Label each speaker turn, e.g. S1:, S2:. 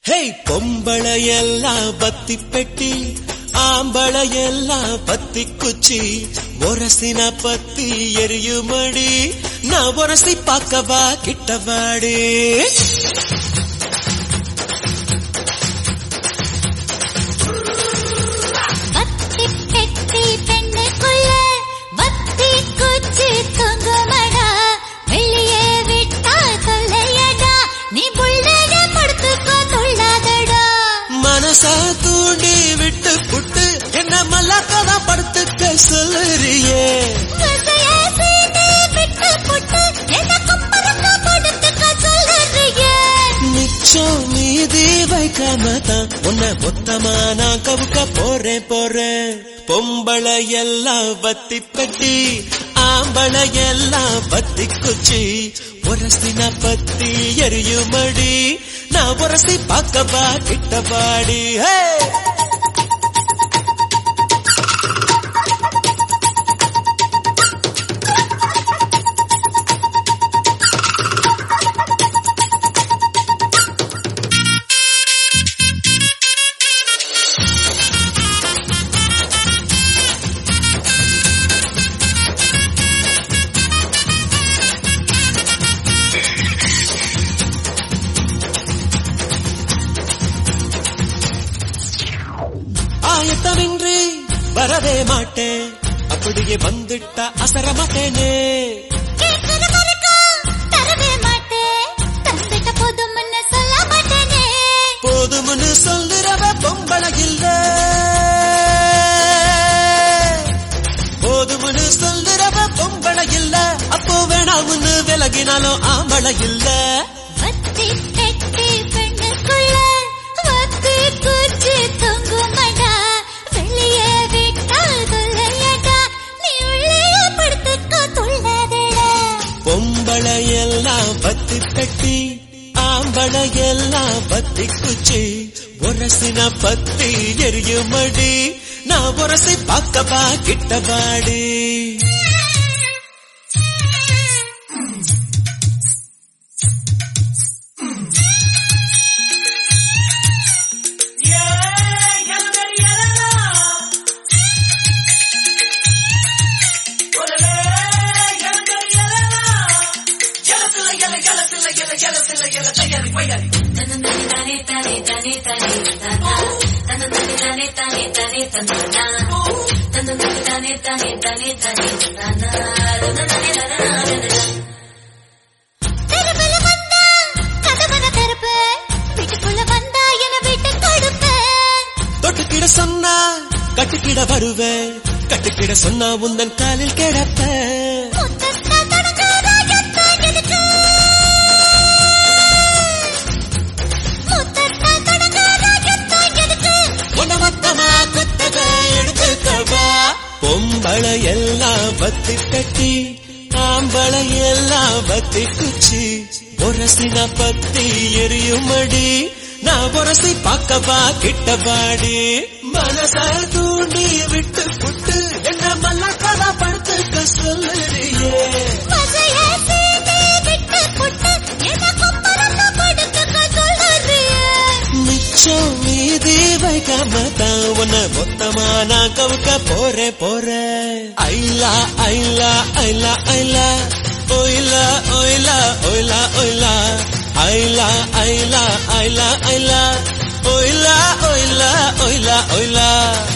S1: ಹೇ ಪೊಂಬಳೆಯೆಲ್ಲ ಬತ್ತಿ ಪೆಟ್ಟಿ ಆಂಬಳೆಯೆಲ್ಲ ಬತ್ತಿ ಕುಚ್ಚಿ ಒರಸಿನ ಪತ್ತಿ ಎರಿಯುಮಡಿ ನಾ ಒರಸಿ ಪಾಕವಾ ಕಿಟ್ಟವಾಡಿ
S2: வத்தி பெட்டி பெண்ணுக்குள்ள வத்தி குச்சி தொங்குமடா வெளியே விட்டா தொல்லையடா நீ புள்ளைய படுத்துக்கோ தொல்லாதடா
S1: மனச தூண்டி விட்டு புட்டு என்ன மல்லாக்கதா படுத்துக்க சொல்லுறியே
S2: வசைய சீனி விட்டு புட்டு என்ன குப்பரக்க படுத்துக்க சொல்லுறியே
S1: மிச்சம் மீதி வைக்காம தான் உன்னை மொத்தமா நான் கவுக்க போறேன் போறேன் பொம்பளை எல்லாம் பத்தி பெட்டி ஆம்பளை எல்லாம் பத்தி குச்சி உரசின பத்தி எரியுமடி நான் உரசி பார்க்கவா கிட்டபாடி ஹே ஆயத்தமின்றி வரவே மாட்டேன் அப்படியே வந்துட்டா அசர மாட்டேனே
S2: கேட்கிற வரைக்கும் தரவே மாட்டேன் தந்துட்ட போதும்னு சொல்ல மாட்டேனே
S1: போதும்னு சொல்லுறவ பொம்பளை இல்ல போதும்னு சொல்லுறவ பொம்பளை இல்ல அப்போ வேணாம்னு விலகினாலும் ஆம்பளை இல்ல
S2: வத்தி பெட்டி பெண்ணுக்குள்ள வத்தி குச்சி தொங்குமடா வெளியே விட்டா தொல்லையடா நீ உள்ளே படுத்துக்கோ தொல்லாதடா
S1: பொம்பளை எல்லாம் பத்தி பெட்டி ஆம்பளை எல்லாம் பத்தி குச்சி உரசின பத்தி எரியுமடி நான் உரசி பார்க்கவா கிட்டவாடி
S2: தெருவுல வந்தா கதவன திறப்பேன் வீட்டுக்குள்ள வந்தா என வீட்டு கொடுப்பேன்
S1: தொட்டுக்கிட சொன்னா கட்டுக்கிட வருவேன் கட்டுக்கிட சொன்னா உந்தன் காலில் கிடப்பேன்
S2: முத்தத்தா தொடங்காதா எத்தா எதுக்கு முத்தத்தா தொடங்காதா எத்தா எதுக்கு
S1: உன்னை மொத்தமா குத்தக எடுத்துக்கவா பொம்பளை எல்லாம் பத்தி கட்டி ஆம்பளை எல்லாம் பத்தி குச்சி உரசின பத்தி எரியுமடி நான் உரசி பார்க்கவா கிட்டபாடி மனச தூண்டி விட்டு புட்டு என்ன மல்லக்கதா படுத்துக்க சொல்லுறியே
S2: வசைய சீனி விட்டு புட்டு என்ன குப்பரக்க படுத்துக்க சொல்லுறியே
S1: மிச்சம் மீதி வைக்காம தான் உன்னை மொத்தமா நான் கவுக்க போறேன் போறேன் ஐலா ஐலா ஐலா ஐலா ஒயிலா ஒயிலா ஒயிலா ஒயிலா ஐலா ஐலா ஐலா ஐலா ஒயிலா ஒயிலா ஒயிலா ஒயிலா